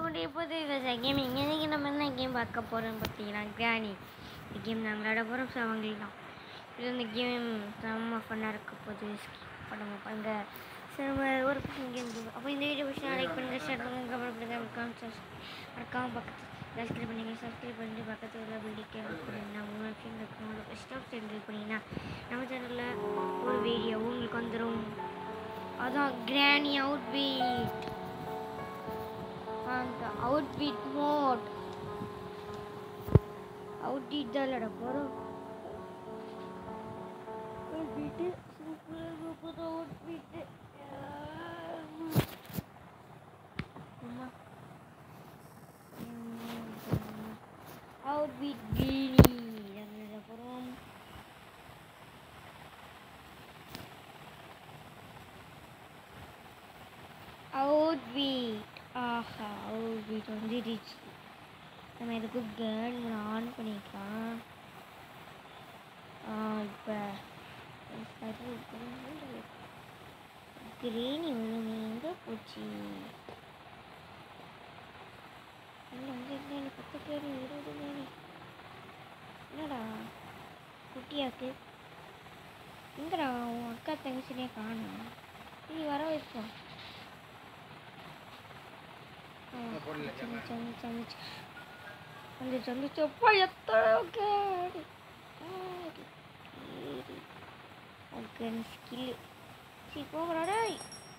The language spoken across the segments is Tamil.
கொண்டே போது கேமிங் இன்னைக்கு நம்ம என்ன கேம் பார்க்க போகிறோம்னு பார்த்தீங்கன்னா கிராணி இந்த கேம் நாங்கள் விளாட போகிறோம் ஸோ அவங்களுக்கு தான் இது இந்த கேம் செம்ம ஃபன்னாக இருக்க போகுது skip பண்ண பாருங்க சரி ஒரு கேம் அப்போ இந்த வீடியோ பிடிச்சா லைக் பண்ணுங்கள் ஷேர் பண்ணுங்கள் கமெண்ட் பண்ணுங்கள் மறக்காம மறக்காமல் பக்கத்து சப்ஸ்கிரைப் பண்ணிங்க சப்ஸ்கிரைப் பண்ணிட்டு பக்கத்தில் உள்ள பில்டிக்கை பண்ணிங்கன்னா உங்கள் ஃப்ரெண்ட் உங்களுக்கு ஸ்டாப் சென்ட் பண்ணிங்கன்னா நம்ம சேனலில் ஒரு வீடியோ உங்களுக்கு வந்துடும் அதான் கிராணி அவுட் பீட் அந்த அவுட்பிட் மோட் அவுட்பிட் தான் இல்லைடா போகிறோம் அவுட்பிட்டு சூப்பர் சூப்பர் அவுட்பிட்டு அவுட்பிட் கிளி அதில் போகிறோம் அவுட்பீட் ஆஹா அவுட்பீட் வந்துடுச்சு நம்ம இதுக்கு கேன் ஆன் பண்ணிக்கலாம் இப்போ கிரீனி விழுந்து எங்கே போச்சு இல்லை அங்கே இல்லை எனக்கு பத்து கிரேணி இருபது கிரேணி என்னடா குட்டியாக்கு எங்கடா உன் அக்கா தங்கச்சினே காணும் நீ வர வைப்போம் வந்துச்சு வந்துச்சு அப்பா எத்தனை கேடி ஓகே ஸ்கில் சீ போகிறா டேய்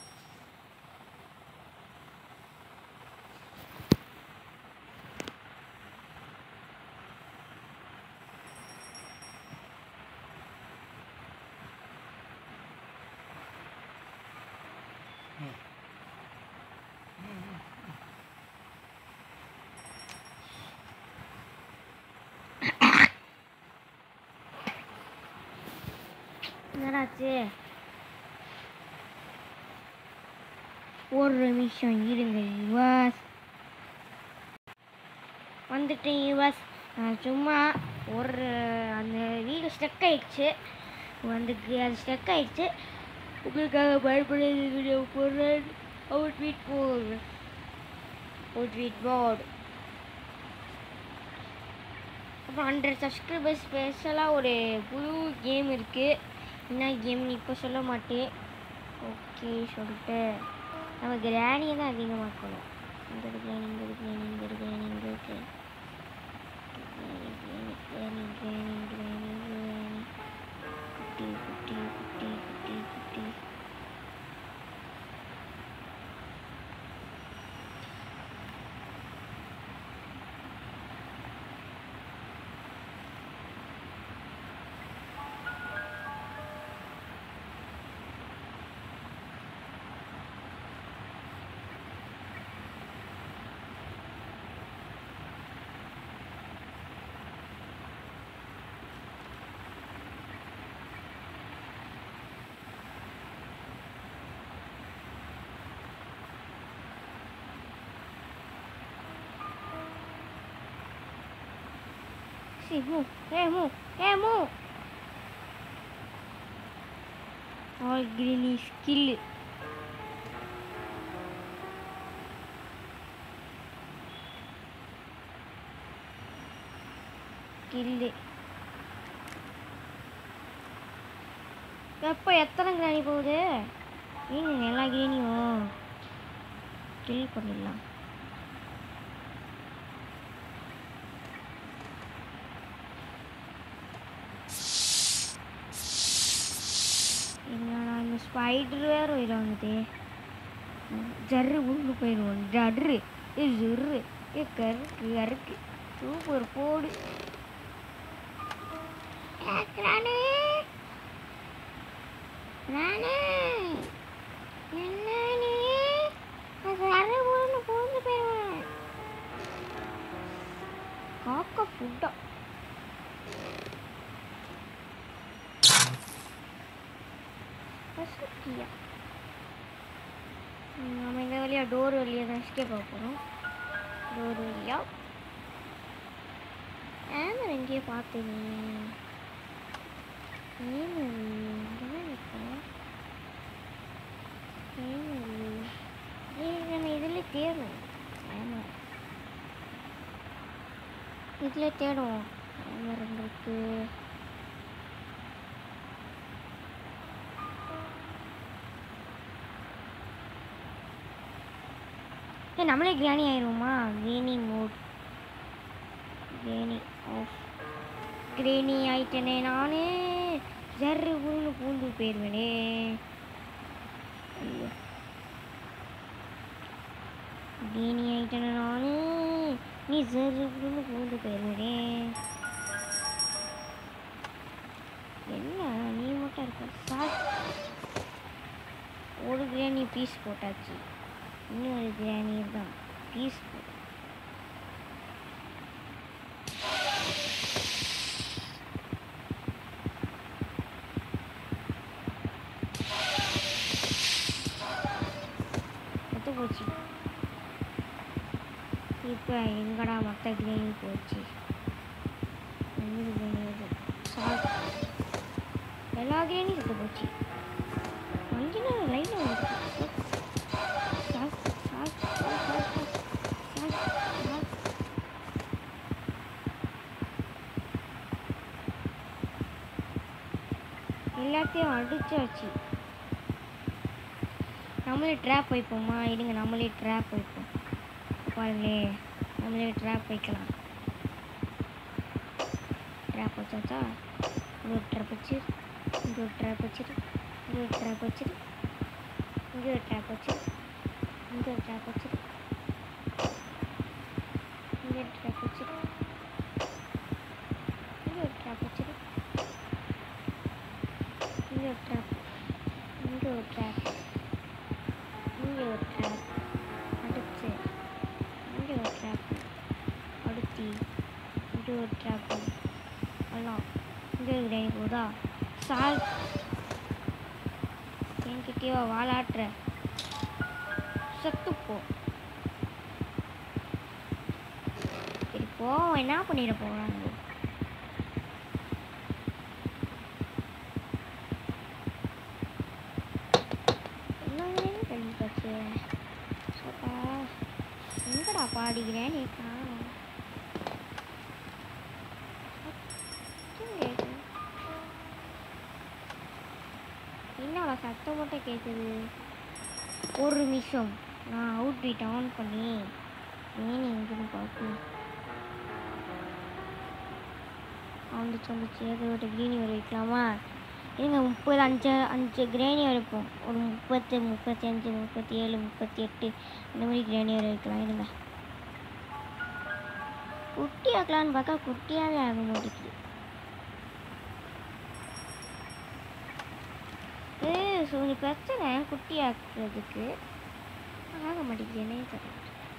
என்னடாச்சு ஒரு நிமிஷம் இருங்க யுவாஸ் வந்துட்டேன் யுவாஸ் நான் சும்மா ஒரு அந்த வீடு ஸ்டக் ஆயிடுச்சு வந்துக்கு அது ஸ்டக் ஆயிடுச்சு உங்களுக்காக பயப்பட வீடியோ போடுறேன் அவுட் வீட் போடுறேன் அவுட் வீட் போர்டு அப்புறம் ஹண்ட்ரட் சப்ஸ்கிரைபர்ஸ் ஸ்பெஷலாக ஒரு புது கேம் இருக்குது என்ன கேம்னு இப்போ சொல்ல மாட்டேன் ஓகே சொல்லிட்டு நம்ம கிராணியை தான் அதிகமாக இருக்கணும் இங்கே இருக்கிறேன் இங்கே இருக்கிறேன் இங்கே இருக்கிறேன் இங்கே இருக்கிறேன் கிராணி கிராணி கிராணி கிராணி குட்டி குட்டி குட்டி குட்டி குட்டி Sì, mu, eh, mu, eh, mu. All greeny skill. Skill. எப்போ எத்தனை கிராணி போகுது நீங்க எல்லா கிரீனியும் கில் பண்ணிடலாம் என்னடா இந்த ஸ்பைடர் வேற உயிரை வந்துட்டு ஜர்ரு உள்ள போயிடுவோம் ஜர்ரு ஏ ஜுர்ரு ஏ கருக்கு கருக்கு சூப்பர் போடு ஏ, ராணி ராணி என்ன நீ ஜர்ரு உள்ள போந்து போயிடுவேன் காக்கா ஃபுட்டா பசுக்கியா நம்ம இந்த வழியாக டோர் வழியாக தான் எஸ்கேப் ஆக போகிறோம் டோர் வழியா ஆமர் எங்கேயோ பார்த்தேனே ஏமர் எங்கே இருக்கோம் ஏமர் ஏ நம்ம இதில் தேடணும் ஹேமர் இதில் தேடுவோம் ஹேமர் இருக்கு ஏ நம்மளே கிராணி ஆயிடுவோமா கிரேனி மோட் கிரேனி ஆஃப் கிரேனி ஆயிட்டனே நானே ஜர்ரு புல்னு பூந்து போயிடுவேனே ஐயோ கிரேனி ஆயிட்டனே நானே நீ ஜர்ரு புல்னு பூந்து போயிடுவேனே என்ன நீ மட்டும் இருக்க சார் ஒரு கிராணி பீஸ் போட்டாச்சு இன்னொரு கிராணி தான் பீஸ் போட்டு செத்து போச்சு இப்போ எங்கடா மற்ற கிரேனி போச்சு ரெண்டு கிரேனி சார் எல்லா கிரேனியும் செத்து போச்சு கொஞ்ச நேரம் லைனில் வந்து sir sir sir sir sir sir எல்லாத்தையும் அடிச்சாச்சு நம்மளே ட்ராப் வைப்போமா இருங்க நம்மளே ட்ராப் வைப்போம் பாருங்களே நம்மளே ட்ராப் வைக்கலாம் ட்ராப் வச்சாச்சா இங்கே ஒரு ட்ராப் வச்சு இங்கே ஒரு ட்ராப் வச்சுட்டு இங்கே ஒரு ட்ராப் வச்சுட்டு இங்கே ஒரு ட்ராப் வச்சுட்டு இங்கே ஒரு ட்ராப் வச்சுட்டு இங்கே ஒரு ட்ராப் வச்சுட்டு இங்கே ஒரு ட்ராப் வச்சுட்டு இங்கே ஒரு ட்ராப் இங்கே ஒரு ட்ராப் இங்கே ஒரு ட்ராப் அடுத்து இங்கே ஒரு ட்ராப் அடுத்து இங்கே ஒரு ட்ராப் எல்லாம் இங்கே இருக்கிற எனக்கு போதா சால் என்கிட்டயோ வாலாட்டுற செத்துப்போ சரி போ என்ன பண்ணிட போகிறாங்க என்னங்கன்னு கல்வி போச்சு சோப்பா எங்கடா பாடிக்கிறேன் நீ காணோம் சத்தம் கேக்குது. என்னடா சத்தம் மட்டும் கேட்குது ஒரு நிமிஷம் நான் அவுட் பீட் ஆன் பண்ணி ஏன் எங்கன்னு பார்க்கணும் வந்துச்சு வந்துச்சு ஏகப்பட்ட கிரீனி வர வைக்கலாமா இருங்க முப்பது அஞ்சு அஞ்சு கிரேனி வரைப்போம் ஒரு முப்பத்து முப்பத்தி அஞ்சு முப்பத்தி ஏழு முப்பத்தி எட்டு இந்த மாதிரி கிரேனி வர வைக்கலாம் இருங்க குட்டி ஆக்கலான்னு பார்த்தா குட்டியாகவே ஆக மாட்டேங்குது ஏ கொஞ்சம் பிரச்சனை குட்டி ஆக்குறதுக்கு ஆக மாட்டேங்குது என்னையே தெரியல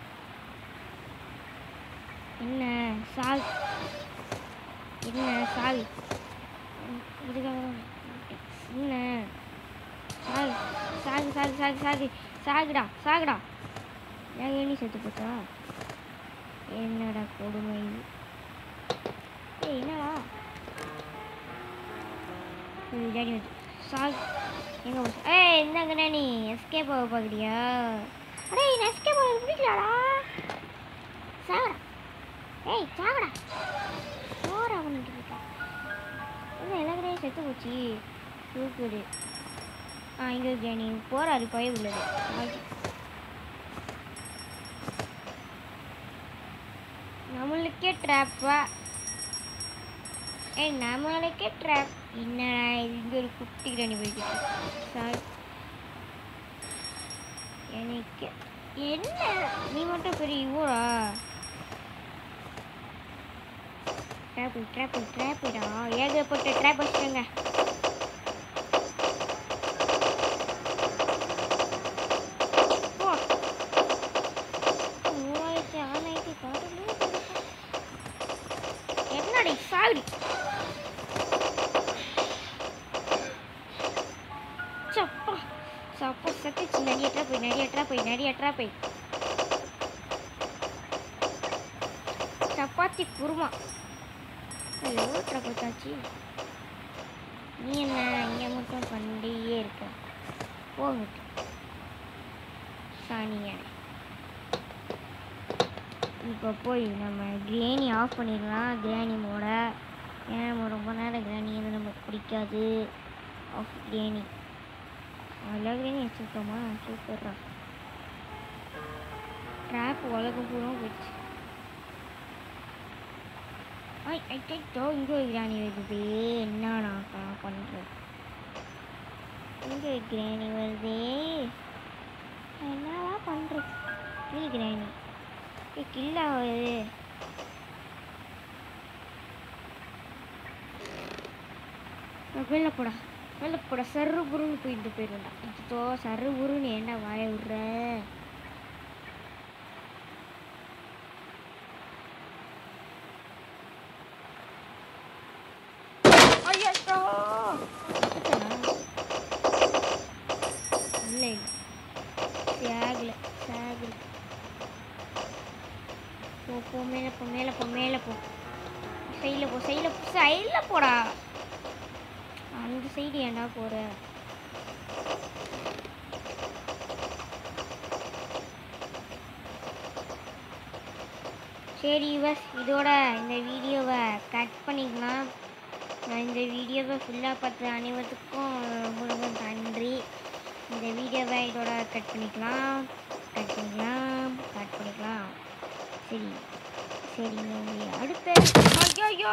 என்ன சால் என்ன சால் இதுக்காக தான் என்ன சாகு சாகு சாகு சாகு சாகு சாகுடா சாகுடா ஏன் ஏனி செத்து போச்சா என்னடா கொடுமை இது ஏய் என்னடா இது ஜாடி வந்து சாகு எங்கே போச்சு ஏய் என்னங்கண்ணா நீ எஸ்கேப் ஆக பார்க்குறியா அடே நான் எஸ்கேப் ஆக பிடிக்கலாடா சாகுடா ஏய் சாகுடா சோறா பண்ணிட்டு இருக்கா என்ன எல்லாருமே செத்து போச்சு சூப்பரு ஆ இங்கே இருக்கே நீ போகிறாரு பய உள்ளது ஆகி. நம்மளுக்கே ட்ராப்பா ஏய் நம்மளுக்கே ட்ராப் என்னடா இது இங்கே ஒரு குட்டி கிராணி போய்கிட்டு சாரி எனக்கு என்ன நீ மட்டும் பெரிய இவ்வளோ ட்ராப்பு ட்ராப்பு ட்ராப்புடா ஏகப்பட்ட ட்ராப் வச்சுருங்க போ மூவாயிரத்தி ஆறாயிரத்தி பதினொன்று என்னடி சாகுடி சப்பா சப்பா சத்துச்சு நிறைய ட்ராப் போய் நிறைய ட்ராப் போய் நிறைய ட்ராப் போய் சப்பாத்தி குருமா ஐயோ ட்ராப் வச்சாச்சு நீ என்ன இங்கே மட்டும் பண்ணியே இருக்க போகட்டு சாணியா இப்போ போய் நம்ம கிரேணி ஆஃப் பண்ணிடலாம் கிரேணி மோட ஏன்னா நம்ம ரொம்ப நேரம் கிரேணி வந்து நமக்கு பிடிக்காது ஆஃப் கிரேணி எல்லா கிரேணி வச்சுருக்கோமா சூப்பர்ரா ட்ராப் உலகம் பூரா போயிடுச்சு ஐ ஐட்டோ இங்கே ஒரு கிராணி வருது என்ன நான் பண்ணுறேன் இங்கே ஒரு கிராணி வருதே நான் என்னவா பண்ணுறது கில் கிராணி ஏ கில்லா வருது வெளில போடா வெளில போடா சர்ரு புருன்னு போயிட்டு போயிருந்தா இப்போ சர்ரு புருன்னு ஏன்டா வாய விடுற ஐயோ இல்லை சேகல சேகல போ போ மேலே போ மேலே போ மேலே போ சைடில் போ சைடில் சைடில் போடா அந்த சைடு ஏன்டா போகிற சரி பஸ் இதோட இந்த வீடியோவை கட் பண்ணிக்கலாம் நான் இந்த வீடியோவை ஃபுல்லாக பார்த்த அனைவருக்கும் ரொம்ப ரொம்ப நன்றி இந்த வீடியோவை இதோட கட் பண்ணிக்கலாம் கட் பண்ணிக்கலாம் கட் பண்ணிக்கலாம் சரி சரிங்க உங்களை அடுத்த ஐயோ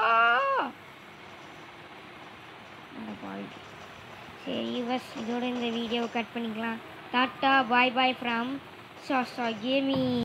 சரி பஸ் இதோட இந்த வீடியோவை கட் பண்ணிக்கலாம் டாட்டா பாய் பாய் ஃப்ரம் சாசா கேமி